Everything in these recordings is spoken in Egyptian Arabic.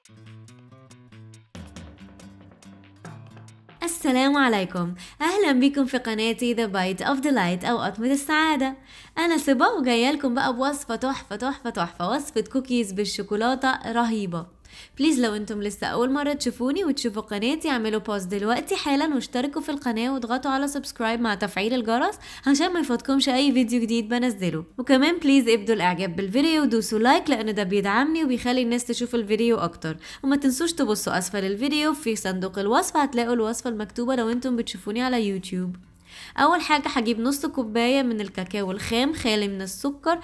السلام عليكم أهلا بكم في قناتي The Bite of Delight أو أطمة السعادة أنا سبا وجاية لكم بقى بوصفة تحفة تحفة تحفة وصفة كوكيز بالشوكولاتة رهيبة بليز لو انتم لسه اول مره تشوفوني وتشوفوا قناتي اعملوا باوز دلوقتي حالا واشتركوا في القناه واضغطوا على سبسكرايب مع تفعيل الجرس عشان ما يفوتكمش اي فيديو جديد بنزله وكمان بليز ابدوا الاعجاب بالفيديو ودوسوا لايك لان ده بيدعمني وبيخلي الناس تشوف الفيديو اكتر وما تنسوش تبصوا اسفل الفيديو في صندوق الوصف هتلاقوا الوصفه المكتوبه لو انتم بتشوفوني على يوتيوب اول حاجه هجيب نص كوبايه من الكاكاو الخام خالي من السكر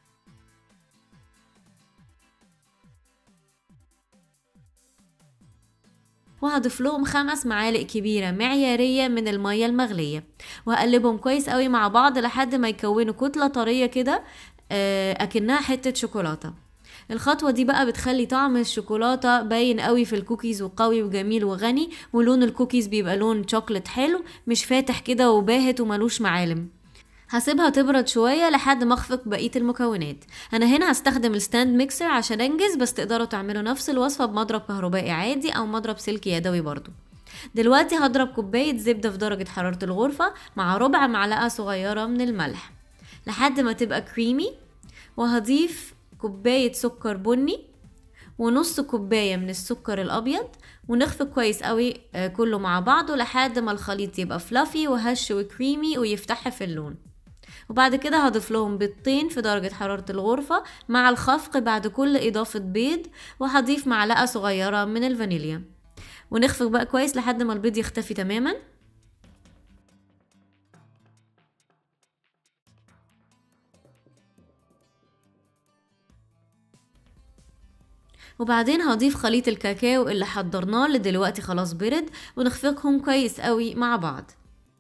وهضيف لهم خمس معالق كبيرة معيارية من المية المغلية وهقلبهم كويس قوي مع بعض لحد ما يكونوا كتلة طرية كده آه، أكنها حتة شوكولاتة الخطوة دي بقى بتخلي طعم الشوكولاتة باين قوي في الكوكيز وقوي وجميل وغني ولون الكوكيز بيبقى لون شوكليت حلو مش فاتح كده وباهت وملوش معالم هسيبها تبرد شوية لحد ما اخفق بقية المكونات انا هنا هستخدم الستاند ميكسر عشان انجز بس تقدروا تعملوا نفس الوصفة بمضرب كهربائي عادي او مضرب سلك يدوي برضو دلوقتي هضرب كوباية زبدة في درجة حرارة الغرفة مع ربع معلقة صغيرة من الملح لحد ما تبقى كريمي وهضيف كوباية سكر بني ونص كوباية من السكر الأبيض ونخفق كويس قوي آه، كله مع بعضه لحد ما الخليط يبقى فلافي وهش وكريمي ويفتح في اللون وبعد كده هضيف لهم بيضتين في درجة حرارة الغرفة مع الخفق بعد كل إضافة بيض وهضيف معلقة صغيرة من الفانيليا ونخفق بقى كويس لحد ما البيض يختفي تماما وبعدين هضيف خليط الكاكاو اللي حضرناه اللي دلوقتي خلاص برد ونخفقهم كويس قوي مع بعض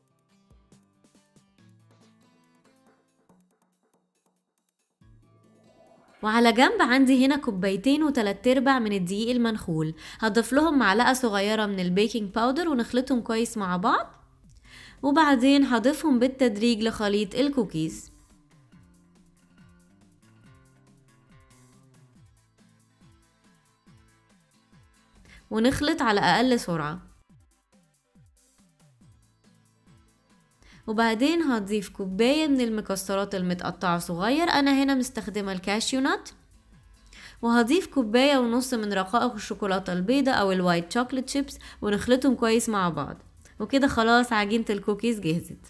وعلى جنب عندي هنا كوبايتين وتلات ارباع من الدقيق المنخول هضيف لهم معلقة صغيرة من البيكنج باودر ونخلطهم كويس مع بعض وبعدين هضيفهم بالتدريج لخليط الكوكيز ونخلط على أقل سرعة وبعدين هضيف كوباية من المكسرات المتقطعة صغير أنا هنا مستخدمة الكاشيو نات وهضيف كوباية ونص من رقائق الشوكولاتة البيضاء أو الوايت شوكليت شيبس ونخلطهم كويس مع بعض وكده خلاص عجينة الكوكيز جهزت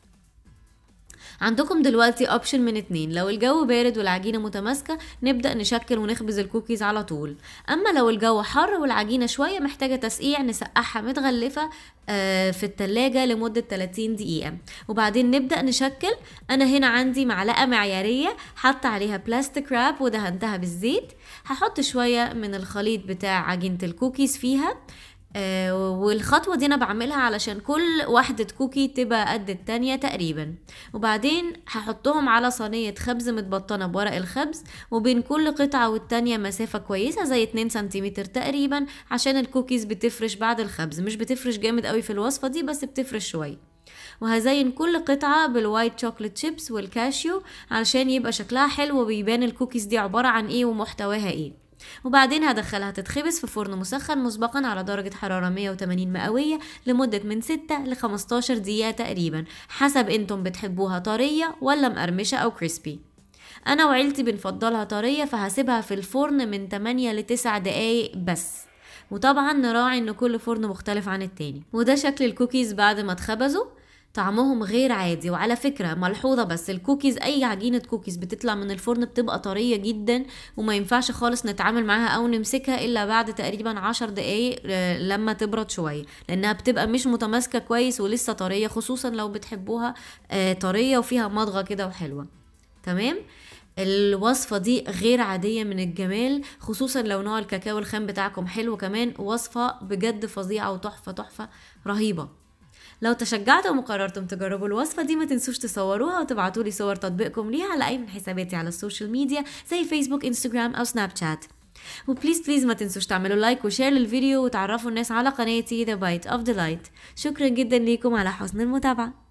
عندكم دلوقتي اوبشن من اتنين لو الجو بارد والعجينة متماسكة نبدأ نشكل ونخبز الكوكيز على طول اما لو الجو حر والعجينة شوية محتاجة تسقيع نسقعها متغلفة آه، في التلاجة لمدة 30 دقيقة وبعدين نبدأ نشكل أنا هنا عندي معلقة معيارية حط عليها بلاستيك راب ودهنتها بالزيت هحط شوية من الخليط بتاع عجينة الكوكيز فيها آه، والخطوة دي أنا بعملها علشان كل واحدة كوكي تبقى قد التانية تقريبا وبعدين هحطهم على صينية خبز متبطنة بورق الخبز وبين كل قطعة والتانية مسافة كويسة زي 2 سنتيمتر تقريبا عشان الكوكيز بتفرش بعد الخبز مش بتفرش جامد قوي في الوصفة دي بس بتفرش شوية وهزين كل قطعة بالوايت شوكليت شيبس والكاشيو علشان يبقى شكلها حلو وبيبان الكوكيز دي عبارة عن ايه ومحتواها ايه وبعدين هدخلها تتخبز في فرن مسخن مسبقا على درجة حرارة 180 مئوية لمدة من 6 ل 15 دقيقة تقريبا حسب انتم بتحبوها طرية ولا مقرمشة او كريسبي انا وعيلتي بنفضلها طرية فهسيبها في الفرن من 8 ل 9 دقايق بس وطبعا نراعي ان كل فرن مختلف عن التاني وده شكل الكوكيز بعد ما اتخبزوا طعمهم غير عادي وعلى فكرة ملحوظة بس الكوكيز أي عجينة كوكيز بتطلع من الفرن بتبقى طرية جدا وما ينفعش خالص نتعامل معاها أو نمسكها إلا بعد تقريبا عشر دقايق آه، لما تبرد شوية لأنها بتبقى مش متماسكة كويس ولسه طرية خصوصا لو بتحبوها آه، طرية وفيها مضغة كده وحلوة تمام الوصفة دي غير عادية من الجمال خصوصا لو نوع الكاكاو الخام بتاعكم حلو كمان وصفة بجد فظيعة وتحفة تحفة رهيبة لو تشجعتم وقررتم تجربوا الوصفة دي ما تنسوش تصوروها وتبعتوا لي صور تطبيقكم ليها على أي من حساباتي على السوشيال ميديا زي فيسبوك انستجرام أو سناب شات وبليز بليز ما تنسوش تعملوا لايك وشير للفيديو وتعرفوا الناس على قناتي The Bite of Delight شكرا جدا ليكم على حسن المتابعة